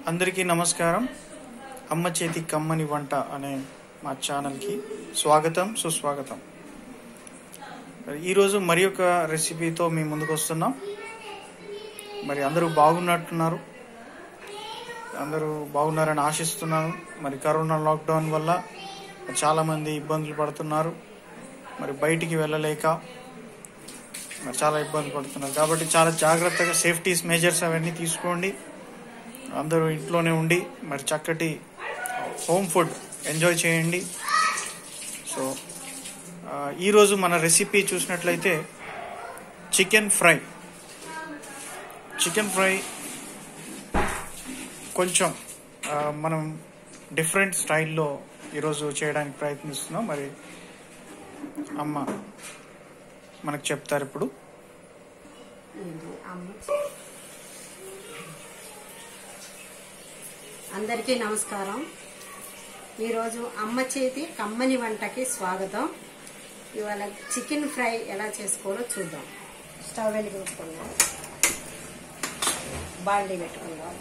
అందరికీ నమస్కారం అమ్మ చేతి కమ్మని వంట అనే మా ఛానల్కి స్వాగతం సుస్వాగతం ఈరోజు మరి ఒక రెసిపీతో మీ ముందుకు వస్తున్నాం మరి అందరూ బాగున్నట్టున్నారు అందరూ బాగున్నారని ఆశిస్తున్నాను మరి కరోనా లాక్డౌన్ వల్ల చాలామంది ఇబ్బందులు పడుతున్నారు మరి బయటికి వెళ్ళలేక మరి చాలా ఇబ్బంది పడుతున్నారు కాబట్టి చాలా జాగ్రత్తగా సేఫ్టీస్ మెజర్స్ అవన్నీ తీసుకోండి అందరూ ఇంట్లోనే ఉండి మరి చక్కటి హోమ్ ఫుడ్ ఎంజాయ్ చేయండి సో ఆ, ఈరోజు మన రెసిపీ చూసినట్లయితే చికెన్ ఫ్రై చికెన్ ఫ్రై కొంచెం ఆ, మనం డిఫరెంట్ స్టైల్లో ఈరోజు చేయడానికి ప్రయత్నిస్తున్నాం మరి అమ్మ మనకు చెప్తారు ఇప్పుడు ఇది అమ్మ. అందరికీ నమస్కారం ఈరోజు అమ్మ చేతి కమ్మని వంటకి స్వాగతం ఇవాళ చికెన్ ఫ్రై ఎలా చేసుకోవాలో చూద్దాం స్టవ్ వెలిగించుకుందాం బాండీ పెట్టుకుందాం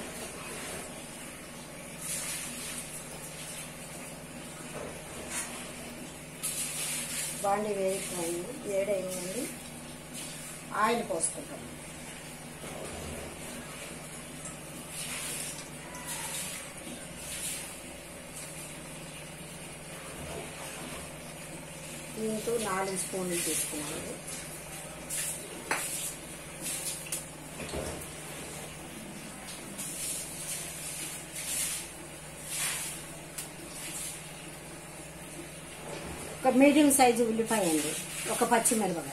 బాండీ వేడిపోయింది వేడైందండి ఆయిల్ పోసుకుంటాం దీంతో నాలుగు స్పూన్లు తీసుకున్నాను ఒక మీడియం సైజు ఉల్లిపాయ అండి ఒక పచ్చిమిరపకాయ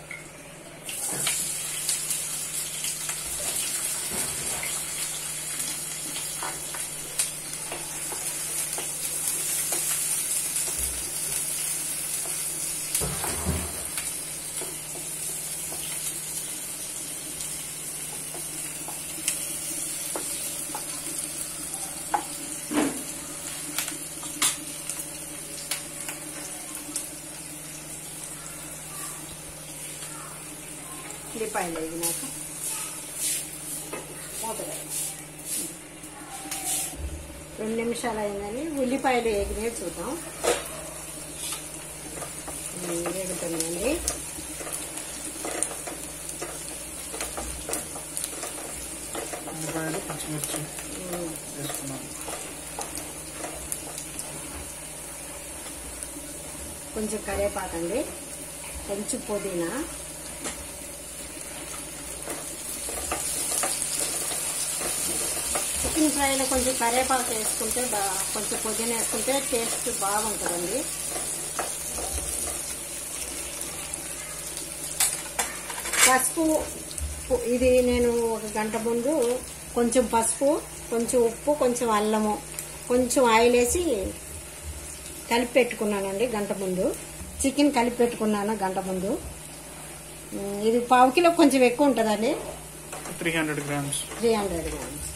ఉల్లిపాయలు వేగినాక మూత పెట్టు. రెండు నిమిషాలు అయిందని ఉల్లిపాయలు వేగినాయి చూద్దాం ఉమ్, వేగుతుందండి ఉల్లిపాయలు పచ్చిమిర్చి ఉమ్, వేసుకున్నాను కొంచెం కరివేపాకండి కొంచెం పుదీనా చికెన్ ఫ్రైలో కొంచెం కరివేపాకు వేసుకుంటే బా కొంచెం పుదీనా వేసుకుంటే టేస్ట్ బాగుంటుందండి పసుపు ఉ- ఇది నేను ఒక గంట ముందు కొంచెం పసుపు కొంచెం ఉప్పు కొంచెం అల్లము కొంచెం ఆయిల్ వేసి కలిపి పెట్టుకున్నానండి గంట ముందు చికెన్ కలిపి పెట్టుకున్నాను గంట ముందు ఉమ్, ఇది పావు కిలో కొంచెం ఎక్కువ ఉంటుందండి three hundred grams three hundred grams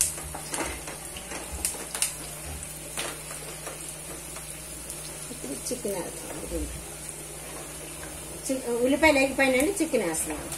ఇప్పుడు చికెన్ వేస్తాను దీంట్లో. చి- ఉల్లిపాయలు వేగిపోయినండి చికెన్ వేస్తున్నాను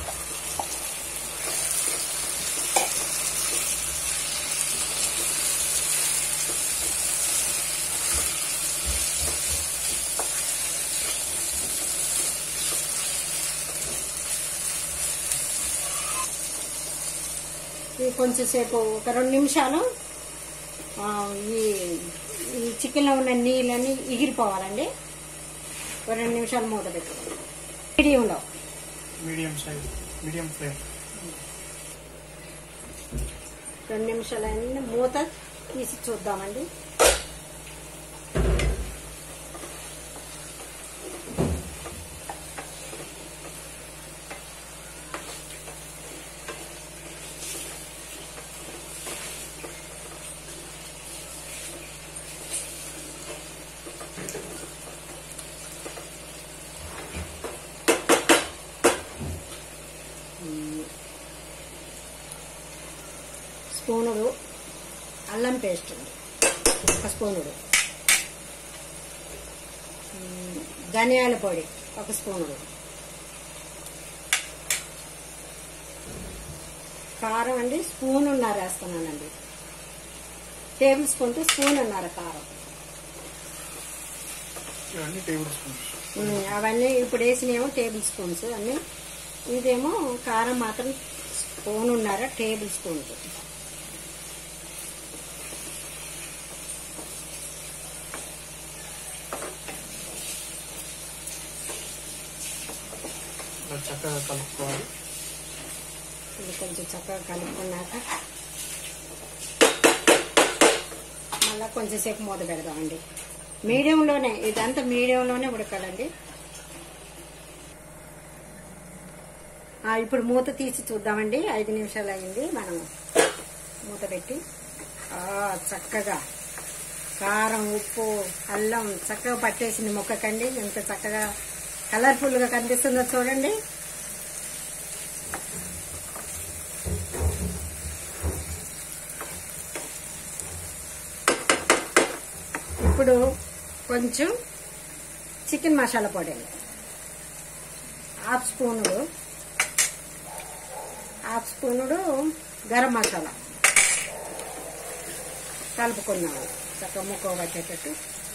ఇది కొంచెం సేపు ఒక రెండు నిమిషాలు ఆ, ఈ ఈ చికెన్లో ఉన్న నీళ్ళన్నీ ఎగిరిపోవాలండి ఒక రెండు నిమిషాలు మూత పెట్టుకోండి మీడియంలో మీడియం సైజ్ మీడియం ఫ్లేమ్ రెండు నిమిషాలు అయింది మూత తీసి చూద్దామండి స్పూనుడు అల్లం పేస్ట్ అండి ఒక స్పూనుడు ఉమ్, ధనియాల పొడి ఒక స్పూనుడు కారం అండి స్పూన్ ఉన్నర వేస్తున్నానండి టేబుల్ స్పూన్ స్పూన్ అన్నారు కారం ఇవన్నీ టేబుల్ స్పూన్స్ ఉమ్, అవన్నీ ఇప్పుడు వేసినేమో టేబుల్ స్పూన్స్ అన్ని ఇదేమో కారం మాత్రం స్పూన్ ఉన్నారా టేబుల్ స్పూన్స్ ఇలా చక్కగా కలుపుకోవాలి ఇది కొంచెం చక్కగా కలుపుకున్నాక మళ్ళీ కొంచెంసేపు మూత పెడదామండి మీడియంలోనే ఇదంతా మీడియంలోనే ఉడకాలండి ఆ, ఇప్పుడు మూత తీసి చూద్దామండి ఐదు నిమిషాలు అయింది మనం మూత పెట్టి ఆ, చక్కగా కారం ఉప్పు అల్లం చక్కగా పట్టేసింది మొక్కకండి ఎంత చక్కగా కలర్ఫుల్గా కనిపిస్తుందో చూడండి ఇప్పుడు కొంచెం చికెన్ మసాలా పొడి హాఫ్ స్పూనుడు హాఫ్ స్పూనుడు గరం మసాలా కలుపుకున్నాము చక్కగా ముక్క పట్టేటట్టు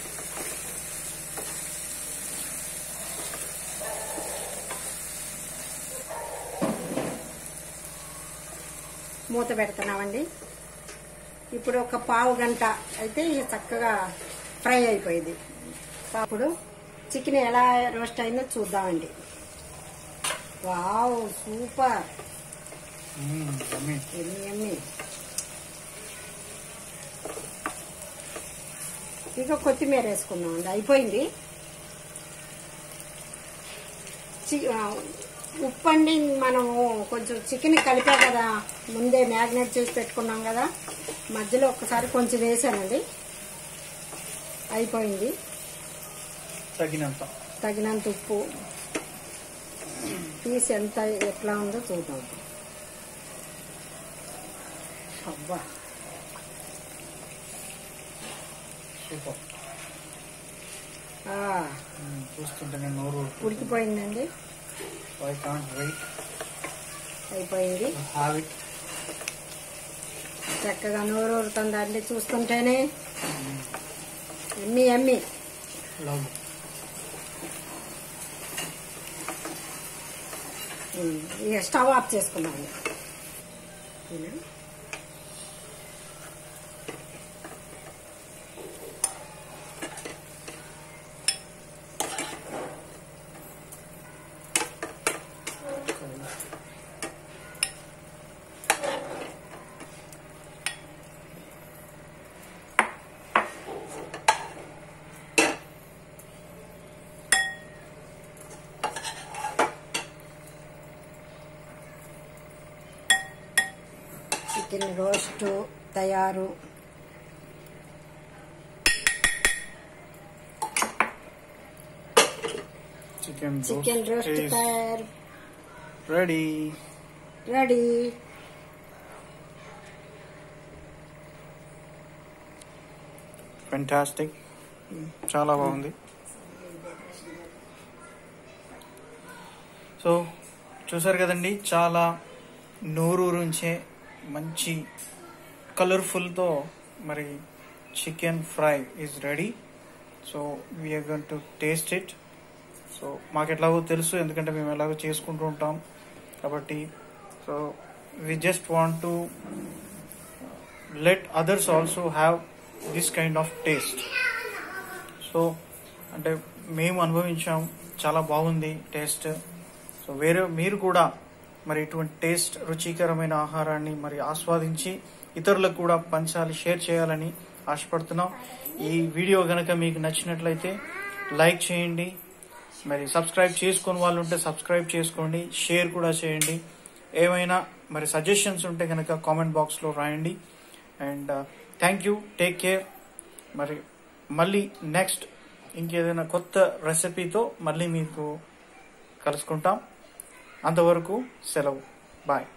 మూత పెడుతున్నామండి ఇప్పుడు ఒక పావు గంట అయితే ఇది చక్కగా ఫ్రై అయిపోయింది అప్పుడు చికెన్ ఎలా రోస్ట్ అయిందో చూద్దామండి వావ్ సూపర్ మ్మ్, yummy. ఎమ్మి ఎమ్మి ఇక కొత్తిమీర వేసుకున్నామండి అయిపోయింది చి- ఆ, ఉప్పు అండి మనము కొంచెం చికెన్ కలిపా కదా ముందే మ్యాగ్నేట్ చేసి పెట్టుకున్నాం కదా మధ్యలో ఒక్కసారి కొంచెం వేసానండి అయిపోయింది తగినంత తగినంత ఉప్పు పీస్ ఎంత ఎట్లా ఉందో చూద్దాం అబ్బా సూపర్ ఆ, మ్మ్, చూస్తుంటేనే నోరు ఉడికిపోయిందండి ఐ కాంట్ వెయిట్ అయిపోయింది హ్యావ్ ఇట్ చక్కగా నోరు ఊరుతుందండి చూస్తుంటేనే ఎమ్మి ఎమ్మి లవ్ ఉమ్, ఇక స్టవ్ ఆఫ్ చేసుకున్నాము ఓకేనా? చికెన్ రోస్ట్ తయారు చికెన్ చికెన్ రోస్ట్ తయారు రెడీ రెడీ ఫెంటాస్టిక్ చాలా బాగుంది సో చూసారు కదండి చాలా నోరూరుంచే మంచి కలర్ఫుల్తో మరి chicken fry is ready so we're gonna taste it so మాకు ఎట్లాగో తెలుసు ఎందుకంటే మేము ఎలాగో చేసుకుంటూ ఉంటాం కాబట్టి so we just want to let others also have this kind of taste so అంటే మేము అనుభవించాం చాలా బాగుంది టేస్ట్ సో వేరే మీరు కూడా మరి ఇటువంటి టేస్ట్ రుచికరమైన ఆహారాన్ని మరి ఆస్వాదించి ఇతరులకు కూడా పంచాలి షేర్ చేయాలని ఆశపడుతున్నాం ఈ వీడియో గనక మీకు నచ్చినట్లయితే లైక్ చేయండి మరి సబ్స్క్రైబ్ చేసుకుని వాళ్ళు ఉంటే సబ్స్క్రైబ్ చేసుకోండి షేర్ కూడా చేయండి ఏమైనా మరి సజెషన్స్ ఉంటే కనుక కామెంట్ బాక్స్లో రాయండి and thank you take care మరి మళ్ళీ నెక్స్ట్ ఇంకేదైనా కొత్త రెసిపీతో మళ్ళీ మీకు కలుసుకుంటాం అంతవరకు సెలవు బాయ్